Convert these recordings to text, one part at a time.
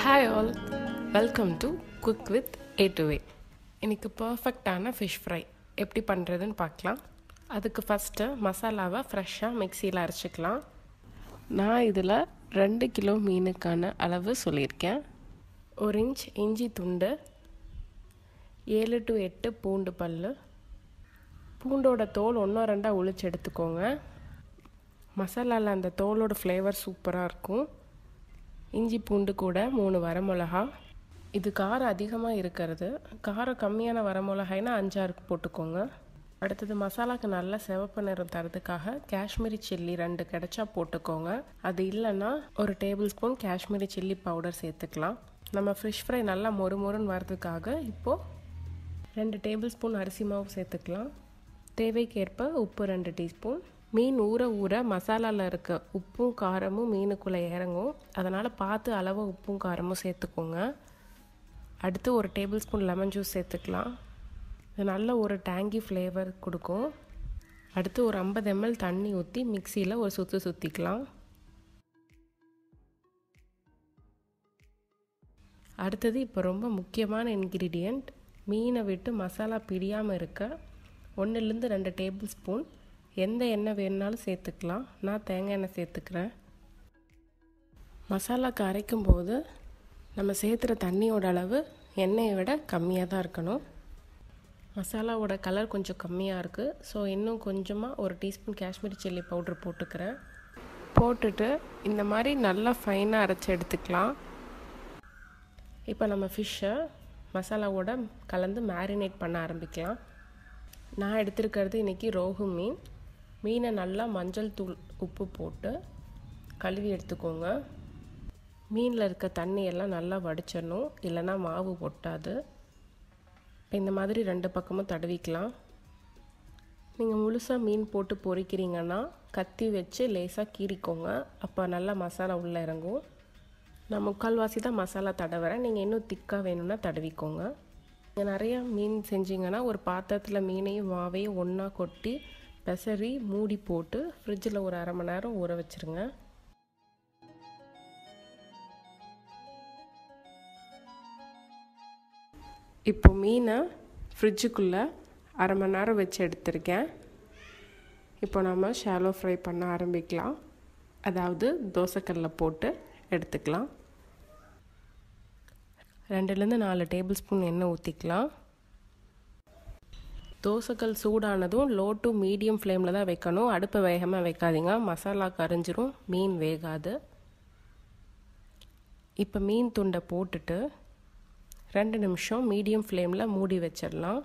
hi all welcome to cook with A to way இன்னைக்கு பர்ஃபெக்டான fish fry எப்படி பண்ணுறதுன்னு பார்க்கலாம் அதுக்கு ஃபஸ்ட்டு மசாலாவை ஃப்ரெஷ்ஷாக மிக்சியில் அரைச்சிக்கலாம் நான் இதில் ரெண்டு கிலோ மீனுக்கான அளவு சொல்லியிருக்கேன் ஒரு இன்ச் இஞ்சி துண்டு ஏழு டு எட்டு பூண்டு பல் பூண்டோட தோல் ஒன்றோ ரெண்டாக உளிச்சு எடுத்துக்கோங்க மசாலாவில் அந்த தோலோட ஃப்ளேவர் சூப்பராக இருக்கும் இஞ்சி பூண்டு கூட மூணு வரமிளகா இது காரம் அதிகமாக இருக்கிறது காரம் கம்மியான வரமிளகாய்னா அஞ்சாறு போட்டுக்கோங்க அடுத்தது மசாலாக்கு நல்ல சிவப்பு நிறம் தரதுக்காக காஷ்மீரி சில்லி ரெண்டு கிடைச்சா போட்டுக்கோங்க அது இல்லைன்னா ஒரு tablespoon Kashmiri chilli powder சேர்த்துக்கலாம் நம்ம ஃபிஷ் ஃப்ரை நல்லா மொறு மொறுன்னு வரதுக்காக இப்போது ரெண்டு டேபிள் ஸ்பூன் அரிசி மாவு சேர்த்துக்கலாம் தேவைக்கேற்ப உப்பு ரெண்டு டீஸ்பூன் மீன் ஊற ஊற மசாலாவில் இருக்க உப்பும் காரமும் மீனுக்குள்ளே இறங்கும் அதனால் பார்த்து அளவு உப்பும் காரமும் சேர்த்துக்கோங்க அடுத்து ஒரு டேபிள் ஸ்பூன் லெமன் ஜூஸ் சேர்த்துக்கலாம் இது நல்ல ஒரு டேங்கி ஃப்ளேவர் கொடுக்கும் அடுத்து ஒரு ஐம்பது எம்எல் தண்ணி ஊற்றி மிக்சியில் ஒரு சுற்று சுற்றிக்கலாம் அடுத்தது இப்போ ரொம்ப முக்கியமான இன்க்ரீடியண்ட் மீனை விட்டு மசாலா பிடியாமல் இருக்க ஒன்றுலேருந்து ரெண்டு டேபிள் ஸ்பூன் எந்த எண்ணெய் வேணுனாலும் சேர்த்துக்கலாம் நான் தேங்காய் எண்ணெய் சேர்த்துக்கிறேன் மசாலாக்கு அரைக்கும் போது நம்ம சேர்த்துற தண்ணியோட அளவு எண்ணெயை விட கம்மியாக தான் இருக்கணும் மசாலாவோட கலர் கொஞ்சம் கம்மியாக இருக்குது ஸோ இன்னும் கொஞ்சமாக ஒரு டீஸ்பூன் காஷ்மீரி சில்லி பவுடர் போட்டுக்கிறேன் போட்டுட்டு இந்த மாதிரி நல்லா ஃபைனாக அரைச்சி எடுத்துக்கலாம் இப்போ நம்ம ஃபிஷ்ஷை மசாலாவோட கலந்து மேரினேட் பண்ண ஆரம்பிக்கலாம் நான் எடுத்திருக்கிறது இன்றைக்கி ரோகு மீன் மீனை நல்லா மஞ்சள் தூள் உப்பு போட்டு கழுவி எடுத்துக்கோங்க மீனில் இருக்க தண்ணி எல்லாம் நல்லா வடிச்சிடணும் இல்லைன்னா மாவு ஒட்டாது இப்போ இந்த மாதிரி ரெண்டு பக்கமும் தடவிக்கலாம் நீங்கள் முழுசாக மீன் போட்டு பொரிக்கிறீங்கன்னா கத்தி வச்சு லேசாக கீறிக்கோங்க அப்போ நல்லா மசாலா உள்ளே இறங்கும் நான் முக்கால்வாசி தான் மசாலா தடவுறேன் நீங்கள் இன்னும் திக்காக வேணும்னா தடவிக்கோங்க நீங்கள் நிறையா மீன் செஞ்சீங்கன்னா ஒரு பாத்திரத்தில் மீனையும் மாவையும் ஒன்றா கொட்டி பெசரி மூடி போட்டு ஃப்ரிட்ஜில் ஒரு அரை மணி நேரம் ஊற வச்சுருங்க இப்போ மீனை ஃப்ரிட்ஜுக்குள்ளே அரை மணி நேரம் வச்சு எடுத்திருக்கேன் இப்போ நம்ம ஷாலோ ஃப்ரை பண்ண ஆரம்பிக்கலாம் அதாவது தோசைக்கல்லில் போட்டு எடுத்துக்கலாம் ரெண்டுலேருந்து நாலு டேபிள் ஸ்பூன் எண்ணெய் ஊற்றிக்கலாம் தோசைக்கல் சூடானதும் லோ டு மீடியம் ஃப்ளேமில் தான் வைக்கணும் அடுப்பை வேகமாக வைக்காதீங்க மசாலா கரைஞ்சிரும் மீன் வேகாது இப்போ மீன் துண்டை போட்டுட்டு ரெண்டு நிமிஷம் மீடியம் ஃப்ளேமில் மூடி வச்சிடலாம்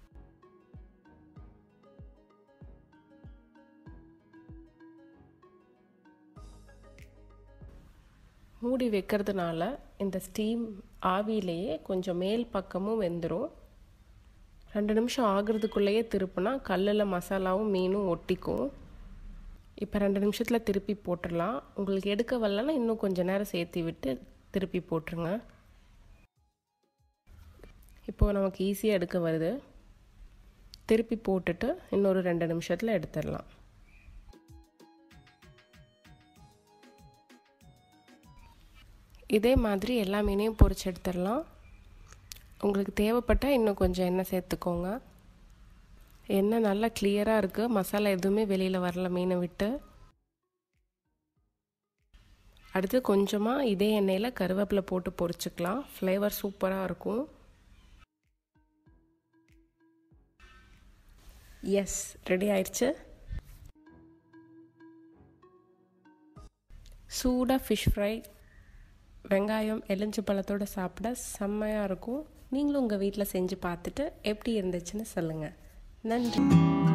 மூடி வைக்கிறதுனால இந்த ஸ்டீம் ஆவியிலேயே கொஞ்சம் மேல் பக்கமும் வெந்துடும் ரெண்டு நிமிஷம் ஆகிறதுக்குள்ளேயே திருப்புனா கல்லில் மசாலாவும் மீனும் ஒட்டிக்கும் இப்போ ரெண்டு நிமிஷத்தில் திருப்பி போட்டுடலாம் உங்களுக்கு எடுக்க வரலன்னா இன்னும் கொஞ்சம் நேரம் சேர்த்து விட்டு திருப்பி போட்டுருங்க இப்போது நமக்கு ஈஸியாக எடுக்க வருது திருப்பி போட்டுட்டு இன்னொரு ரெண்டு நிமிஷத்தில் எடுத்துடலாம் இதே மாதிரி எல்லா மீனையும் பொரிச்சு எடுத்துடலாம் உங்களுக்கு தேவைப்பட்டால் இன்னும் கொஞ்சம் எண்ணெய் சேர்த்துக்கோங்க எண்ணெய் நல்லா கிளியராக இருக்குது மசாலா எதுவுமே வெளியில் வரல மீனை விட்டு அடுத்து கொஞ்சமாக இதே எண்ணெயில் கருவேப்பிலை போட்டு பொரிச்சுக்கலாம் ஃப்ளேவர் சூப்பராக இருக்கும் எஸ் ரெடி ஆயிடுச்சு சூடாக ஃபிஷ் ஃப்ரை வெங்காயம் எலுஞ்சு பழத்தோடு சாப்பிட செம்மையாக இருக்கும் நீங்களும் உங்கள் வீட்டில் செஞ்சு பார்த்துட்டு எப்படி இருந்துச்சுன்னு சொல்லுங்கள் நன்றி